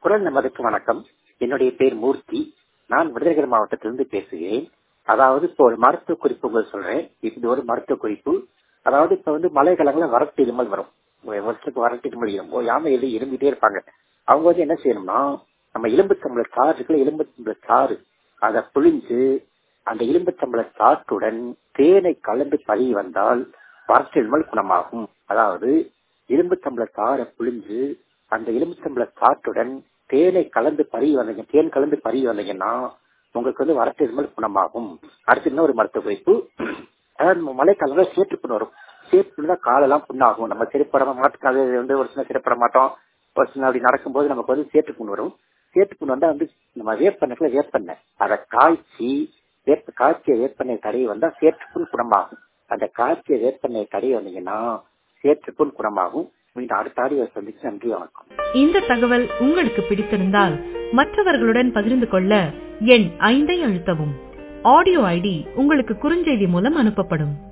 குரல் நமதுக்கு வணக்கம் என்னுடைய பேர் மூர்த்தி நான் விருதுநகர் மாவட்டத்திலிருந்து பேசுகிறேன் அதாவது இப்போ ஒரு மருத்துவ குறிப்பு உங்களுக்கு சொல்றேன் இது ஒரு மருத்துவ குறிப்பு அதாவது இப்ப வந்து மழை காலங்களில் வறட்டு இருமல் வரும் ஒரு வருஷத்துக்கு வறட்டு இருமல் இருக்கும் யாமை எழுதி இருந்துட்டே இருப்பாங்க அவங்க வந்து என்ன செய்யணும்னா நம்ம எலும்புச்சம்பள சாறு இருக்குல்ல எலும்புச்சம்பள சாறு அதை புழிஞ்சு அந்த எலும்புச்சம்பள சாற்றுடன் தேனை கலந்து பழகி வந்தால் வறட்டு இருமல் குணமாகும் அதாவது எலும்புச்சம்பள சாறை புழிஞ்சு அந்த எலும்புச்சம்பள சாற்றுடன் தேனை கலந்து பருகி வந்தீங்க தேன் கலந்து பருகி வந்தீங்கன்னா உங்களுக்கு வந்து வறட்டு இருமல் குணமாகும் அடுத்து இன்னொரு மருத்துவ குறிப்பு அதாவது மழைக்காலங்களில் சேற்று புண் வரும் சேற்று புண்ணு தான் காலெல்லாம் புண்ணாகும் நம்ம சிறப்பட மாட்டோம் அது வந்து ஒரு சின்ன சிறப்பட மாட்டோம் ஒரு சின்ன அப்படி நடக்கும்போது நமக்கு வந்து சேற்று புண் வரும் சேற்று புண் வந்தா வந்து நம்ம வேப்பெண்ணெய்ல வேப்பெண்ணெய் அதை காய்ச்சி வேப்ப காய்ச்சிய வேப்பெண்ணெய் தடவி வந்தா சேற்று புண் குணமாகும் அந்த காய்ச்சிய வேப்பெண்ணெய் தடவி வந்தீங்கன்னா சேற்று புண் குணமாகும் மீண்டும் அடுத்த ஆடியோ சந்திச்சு நன்றி வணக்கம் இந்த தகவல் உங்களுக்கு பிடித்திருந்தால் மற்றவர்களுடன் பகிர்ந்து கொள்ள எண் ஐந்தை அழுத்தவும் ஆடியோ ஐடி உங்களுக்கு குறுஞ்செய்தி மூலம் அனுப்பப்படும்